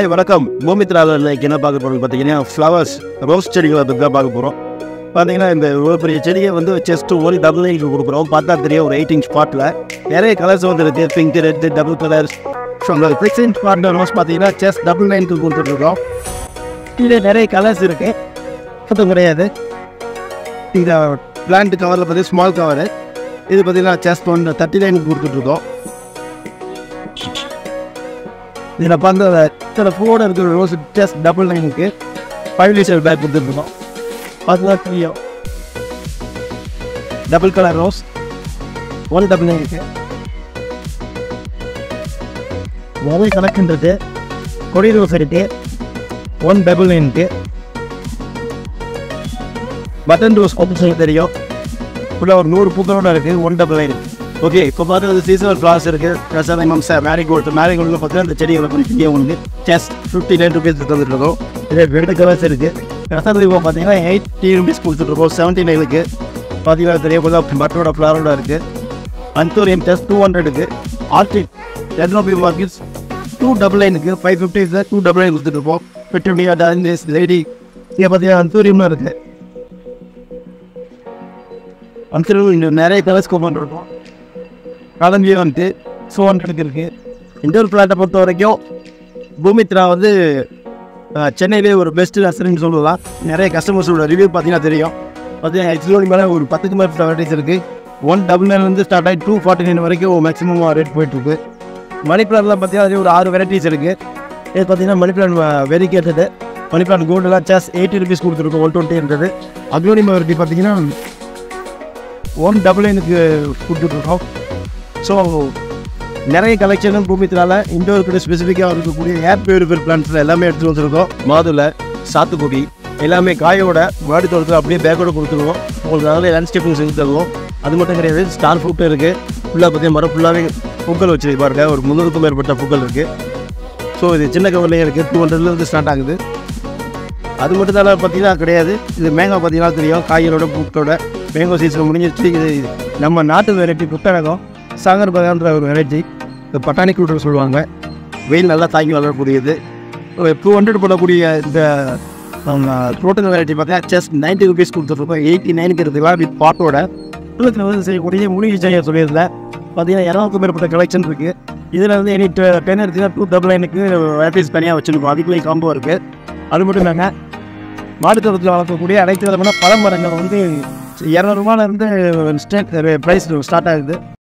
ஐய் வணக்கம் பூமித்ராவில் இன்னைக்கு என்ன பார்க்க போகிறோம் பார்த்தீங்கன்னா ஃப்ளவர்ஸ் ரோஸ் செடிகளை பற்றி தான் பார்க்க போகிறோம் பார்த்தீங்கன்னா இந்த இவ்வளோ பெரிய செடியை வந்து செஸ்ட்டு ஒரு டபுள் லைனுக்கு கொடுக்குறோம் பார்த்தா தெரியும் ஒரு எயிட்டிங் ஸ்பாட்டில் நிறைய கலர்ஸ் வந்து இருக்குது pink red double colours so அந்த ஃபிக்ஸிங் ஸ்பாட்டில் ரோஸ் பார்த்தீங்கன்னா செஸ்ட் டபுள் லைனுக்கு கொடுத்துட்ருக்கோம் இதில் நிறைய கலர்ஸ் இருக்குது அது கிடையாது இந்த பிளான்ட் கவரில் பார்த்தி ஸ்மால் கவரு இது பார்த்தீங்கன்னா செஸ்ட் ஒன் தேர்ட்டி லைனுக்கு கொடுத்துட்ருக்கோம் இதில் பார்த்து அந்த இத்தனை பூவோட இருக்கிற ரோஸ் ஜஸ்ட் டபுள் நைனுக்கு ஃபைவ் லிட்டர் பேக் கொடுத்துருக்கோம் அதுதான் தெரியும் double colour rose one double நைனுக்கு நிறைய கணக்குன்றது கொடி ரோஸ் இருக்கு ஒன் டபுள் நைனுக்கு பட்டன் ரோஸ் ஆப்ஷன் தெரியும் ஃபுல்லாக ஒரு நூறு பூக்களோட இருக்குது ஒன் டபுள் நைன் ஓகே இப்போ பார்த்தா சீசனல் ஃப்ளார்ஸ் இருக்குது ரசனைமம் சார் மேரிகோல்டு மேரிகோல்டில் பார்த்தீங்கன்னா இந்த செடிகளை கொஞ்சம் ஒன்று ஜஸ்ட் ஃபிஃப்டி நைன் ருபீஸ் தந்துட்டுருக்கோம் இதே ரெண்டு கலர்ஸ் இருக்குது ரசனைமம் பார்த்தீங்கன்னா எயிட்டி ருபீஸ் கொடுத்துட்ருக்கோம் செவன்ட்டி நைனுக்கு பார்த்தீங்கன்னா தெரிய போது பட்டோட ஃப்ளாரோட இருக்குது அந்தோரியம் ஜஸ்ட் டூ ஹண்ட்ரடுக்கு ஆர்டிக் எட்னோபி மார்க்கெட்ஸ் டூ டபுள் நைனுக்கு five fifty two double nine கொடுத்துட்ருப்போம் பெட்ரோலியா டான்ஸ் லேடி இங்கே பார்த்தீங்கன்னா அந்தோரியம்லாம் இருக்குது அந்தோரியம் இன்னும் நிறைய கலர்ஸ் கொண்டு இருக்கோம் காலஞ்சியே வந்துட்டு ஸோ ஹண்ட்ரடுக்கு இருக்குது இண்டோர் பிளான்ட்டை பொறுத்த வரைக்கும் பூமித்ரா வந்து அஹ், சென்னையிலே ஒரு பெஸ்ட் நர்சரின்னு சொல்லலாம் நிறைய கஸ்டமர்ஸோட ரிவ்யூ பார்த்தீங்கன்னா தெரியும் பார்த்தீங்கன்னா எக்ஸ்லோனி மேலே ஒரு பத்துக்கு மேற்பட்ட வெரைட்டிஸ் இருக்குது ஒன் டபுள் நைன்லேருந்து ஸ்டார்ட் ஆகி டூ ஃபார்ட்டி நைன் வரைக்கும் மேக்ஸிமம் ரேட் போயிட்டுருக்கு மணி பிளான்லாம் பார்த்தீங்கன்னா அதுலேயே ஒரு ஆறு வெரைட்டிஸ் இருக்குது இது பார்த்தீங்கன்னா மணி பிளான் வெரி கேட்டது மணி பிளான் கோல்டெல்லாம் சாஸ் எயிட்டி ருபீஸ் கொடுத்துருக்கோம் ஒன் டுவெண்ட்டின்றது அக்லோனியம் வெரைட்டி பார்த்தீங்கன்னா ஒன் டபுள் நைனுக்கு கொடுத்துட்ருக்கோம் ஸோ நிறைய கலெக்ஷனும் பூமித்தினால இண்டோருக்கு ஸ்பெசிஃபிக்காக இருக்கக்கூடிய ஏர் பியூரிஃபர் பிளான்ஸில் எல்லாமே எடுத்துகிட்டு வந்திருக்கோம் மாதுளை சாத்துக்குடி எல்லாமே காயோட மாடி தோட்டத்தில் அப்படியே பேக்கோட கொடுத்துருவோம் உங்களுக்கு அதில் லேண்ட்ஸ்கேப்பிங் செஞ்சு தருவோம் அது மட்டும் கிடையாது ஸ்டார் ஃப்ரூட்டும் இருக்குது ஃபுல்லாக பார்த்தீங்கன்னா மரம் ஃபுல்லாகவே பூக்கள் வச்சு பாருங்க ஒரு முந்நூறுக்கும் மேற்பட்ட பூக்கள் இருக்குது ஸோ இது சின்ன கவர்லேயே இருக்குது டூ ஹண்ட்ரட்லேருந்து ஸ்டார்ட் ஆகுது அது மட்டும் தான் பார்த்தீங்கன்னா கிடையாது இது மேங்கோ பார்த்தீங்கன்னா தெரியும் காய்களோட பூக்களோட மேங்கோ சீசன் முடிஞ்சிருச்சு இது நம்ம நாட்டு வெரைட்டி புத்தரகம் சாகர் பகான்ற ஒரு வெரைட்டி இந்த பட்டாணி கூட்டம் சொல்லுவாங்க வெயில் நல்லா தாங்கி வளரக்கூடியது டூ ஹண்ட்ரட் போடக்கூடிய இந்த புரோட்டீன் வெரைட்டி பார்த்தீங்கன்னா ஜஸ்ட் நைன்ட்டி ருபீஸ் கொடுத்துருக்கோம் எயிட்டி நைனுக்கு இருக்குதுலாம் வித் பாட்டோட உள்ளத்தில் வந்து செய்யக்கூடிய மூலிகை செய்ய சொல்லியிருந்தேன் பார்த்தீங்கன்னா இரநூறுக்கும் மேற்பட்ட கலெக்ஷன் இருக்குது இதில் வந்து எனி டென் எடுத்தீங்கன்னா டூ டபுள் நைனுக்கு வெரைட்டிஸ் தனியாக வச்சுருக்கோம் அதுக்குள்ளே காம்போ இருக்குது அது மட்டும் இல்லைங்க மாடித்தோட்டத்தில் வளர்க்கக்கூடிய அனைத்து விதமான பழமரங்கள் வந்து இரநூறுபாலேருந்து ஸ்டேட் ப்ரைஸ் ஸ்டார்ட் ஆகுது